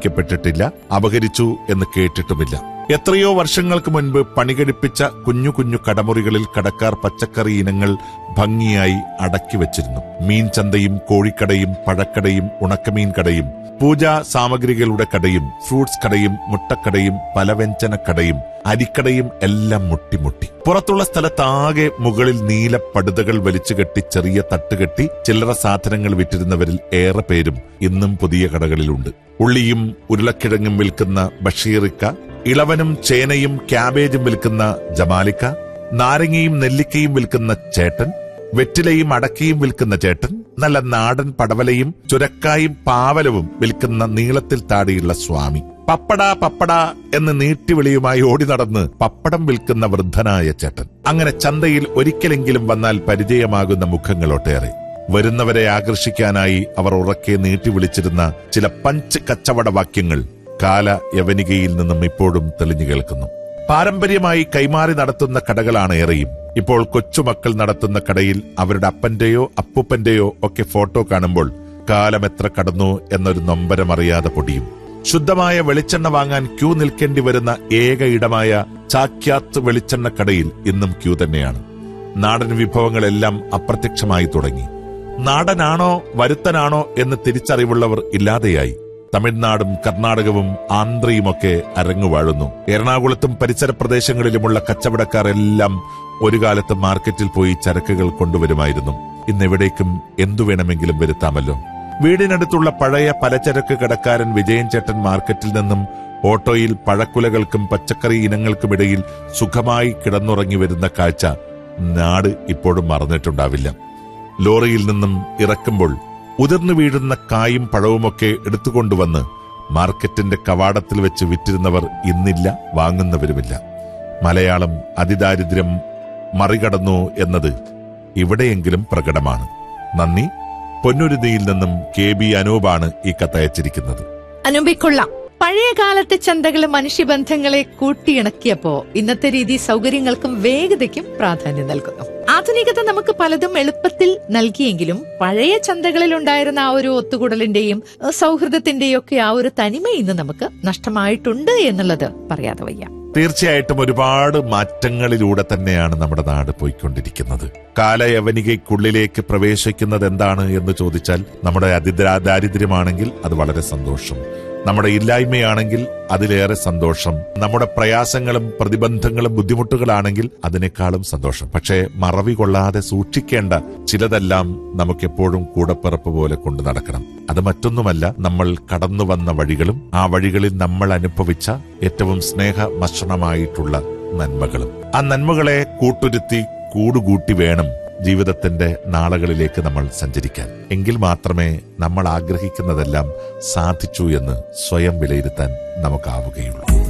ആക്രമിക്കപ്പെട്ടിട്ടില്ല അപഹരിച്ചു എന്ന് കേട്ടിട്ടുമില്ല എത്രയോ വർഷങ്ങൾക്ക് മുൻപ് പണികഴിപ്പിച്ച കുഞ്ഞു കുഞ്ഞു കടമുറികളിൽ കടക്കാർ പച്ചക്കറി ഇനങ്ങൾ ഭംഗിയായി അടക്കി വച്ചിരുന്നു മീൻ ചന്തയും കോഴിക്കടയും പഴക്കടയും ഉണക്കമീൻ കടയും പൂജാ സാമഗ്രികളുടെ കടയും ഫ്രൂട്ട്സ് കടയും മുട്ടക്കടയും പലവ്യഞ്ജന കടയും അരിക്കടയും എല്ലാം മുട്ടിമുട്ടി പുറത്തുള്ള സ്ഥലത്താകെ മുകളിൽ നീല പടുതകൾ വലിച്ചു കെട്ടി ചെറിയ തട്ടുകെട്ടി ചില്ലറ സാധനങ്ങൾ വിറ്റിരുന്നവരിൽ ഏറെ പേരും ഇന്നും പുതിയ കടകളിലുണ്ട് ഉള്ളിയും ഉരുളക്കിഴങ്ങും വിൽക്കുന്ന ബഷീറിക്ക ഇളവനും ചേനയും ക്യാബേജും വിൽക്കുന്ന ജമാലിക്ക നാരങ്ങയും നെല്ലിക്കയും വിൽക്കുന്ന ചേട്ടൻ വെറ്റിലയും അടക്കയും വിൽക്കുന്ന ചേട്ടൻ നല്ല നാടൻ പടവലയും ചുരക്കായും പാവലവും വിൽക്കുന്ന നീളത്തിൽ താടിയുള്ള സ്വാമി പപ്പട പപ്പട എന്ന് നീട്ടിവിളിയുമായി ഓടി നടന്ന് പപ്പടം വിൽക്കുന്ന വൃദ്ധനായ ചേട്ടൻ അങ്ങനെ ചന്തയിൽ ഒരിക്കലെങ്കിലും വന്നാൽ പരിചയമാകുന്ന മുഖങ്ങളൊട്ടേറെ വരുന്നവരെ ആകർഷിക്കാനായി അവർ ഉറക്കെ നീട്ടി വിളിച്ചിരുന്ന ചില പഞ്ച് കച്ചവട വാക്യങ്ങൾ കാല യവനികയിൽ നിന്നും ഇപ്പോഴും തെളിഞ്ഞു കേൾക്കുന്നു പാരമ്പര്യമായി കൈമാറി നടത്തുന്ന കടകളാണ് ഏറെയും ഇപ്പോൾ കൊച്ചുമക്കൾ നടത്തുന്ന കടയിൽ അവരുടെ അപ്പന്റെയോ അപ്പൂപ്പന്റെയോ ഒക്കെ ഫോട്ടോ കാണുമ്പോൾ കാലം എത്ര കടന്നു എന്നൊരു നൊമ്പരം അറിയാതെ പൊടിയും ശുദ്ധമായ വെളിച്ചെണ്ണ വാങ്ങാൻ ക്യൂ നിൽക്കേണ്ടി വരുന്ന ഏക ഇടമായ ചാക്യാത്ത് വെളിച്ചെണ്ണ കടയിൽ ഇന്നും ക്യൂ തന്നെയാണ് നാടൻ വിഭവങ്ങളെല്ലാം അപ്രത്യക്ഷമായി തുടങ്ങി നാടനാണോ വരുത്തനാണോ എന്ന് തിരിച്ചറിവുള്ളവർ ഇല്ലാതെയായി തമിഴ്നാടും കർണാടകവും ആന്ധ്രയുമൊക്കെ അരങ്ങുവാഴുന്നു എറണാകുളത്തും പരിസര പ്രദേശങ്ങളിലുമുള്ള കച്ചവടക്കാർ എല്ലാം ഒരു കാലത്ത് മാർക്കറ്റിൽ പോയി ചരക്കുകൾ കൊണ്ടുവരുമായിരുന്നു ഇന്നെവിടേക്കും എന്തു വേണമെങ്കിലും വരുത്താമല്ലോ വീടിനടുത്തുള്ള പഴയ പലചരക്ക് കടക്കാരൻ വിജയൻ ചേട്ടൻ മാർക്കറ്റിൽ നിന്നും ഓട്ടോയിൽ പഴക്കുലകൾക്കും പച്ചക്കറി ഇനങ്ങൾക്കുമിടയിൽ സുഖമായി കിടന്നുറങ്ങി വരുന്ന കാഴ്ച നാട് ഇപ്പോഴും മറന്നിട്ടുണ്ടാവില്ല ലോറിയിൽ നിന്നും ഇറക്കുമ്പോൾ ഉതിർന്നു വീഴുന്ന കായും പഴവുമൊക്കെ എടുത്തുകൊണ്ടുവന്ന് മാർക്കറ്റിന്റെ കവാടത്തിൽ വെച്ച് വിറ്റിരുന്നവർ ഇന്നില്ല വാങ്ങുന്നവരുമില്ല മലയാളം അതിദാരിദ്ര്യം മറികടന്നു എന്നത് ഇവിടെയെങ്കിലും പ്രകടമാണ് നന്ദി പൊന്നുരുതിയിൽ നിന്നും കെ ബി അനൂപാണ് ഈ കത്തയച്ചിരിക്കുന്നത് അനുപിക്കൊള്ളാം പഴയ കാലത്തെ ചന്തകൾ മനുഷ്യബന്ധങ്ങളെ കൂട്ടിയിണക്കിയപ്പോ ഇന്നത്തെ രീതി സൗകര്യങ്ങൾക്കും വേഗതയ്ക്കും പ്രാധാന്യം നൽകുന്നു ആധുനികത നമുക്ക് പലതും എളുപ്പത്തിൽ നൽകിയെങ്കിലും പഴയ ചന്തകളിൽ ഉണ്ടായിരുന്ന ആ ഒരു ഒത്തുകൂടലിന്റെയും ഏഹ്, സൗഹൃദത്തിന്റെയും ഒക്കെ ആ ഒരു തനിമ ഇന്ന് നമുക്ക് നഷ്ടമായിട്ടുണ്ട് എന്നുള്ളത് പറയാതെ വയ്യ തീർച്ചയായിട്ടും ഒരുപാട് മാറ്റങ്ങളിലൂടെ തന്നെയാണ് നമ്മുടെ നാട് പോയിക്കൊണ്ടിരിക്കുന്നത് കാലയവനികയ്ക്കുള്ളിലേക്ക് പ്രവേശിക്കുന്നത് എന്താണ് എന്ന് ചോദിച്ചാൽ നമ്മുടെ അതിദാ ദാരിദ്ര്യമാണെങ്കിൽ അത് വളരെ സന്തോഷം നമ്മുടെ ഇല്ലായ്മയാണെങ്കിൽ അതിലേറെ സന്തോഷം നമ്മുടെ പ്രയാസങ്ങളും പ്രതിബന്ധങ്ങളും ബുദ്ധിമുട്ടുകളാണെങ്കിൽ അതിനേക്കാളും സന്തോഷം പക്ഷേ മറവി കൊള്ളാതെ സൂക്ഷിക്കേണ്ട ചിലതെല്ലാം നമുക്കെപ്പോഴും കൂടപ്പിറപ്പ് പോലെ കൊണ്ടു നടക്കണം അത് മറ്റൊന്നുമല്ല നമ്മൾ കടന്നു വന്ന വഴികളും ആ വഴികളിൽ നമ്മൾ അനുഭവിച്ച ഏറ്റവും സ്നേഹമഷണമായിട്ടുള്ള നന്മകളും ആ നന്മകളെ കൂട്ടുരുത്തി കൂടുകൂട്ടി വേണം ജീവിതത്തിന്റെ നാളകളിലേക്ക് നമ്മൾ സഞ്ചരിക്കാൻ എങ്കിൽ മാത്രമേ നമ്മൾ ആഗ്രഹിക്കുന്നതെല്ലാം സാധിച്ചു എന്ന് സ്വയം വിലയിരുത്താൻ നമുക്കാവുകയുള്ളൂ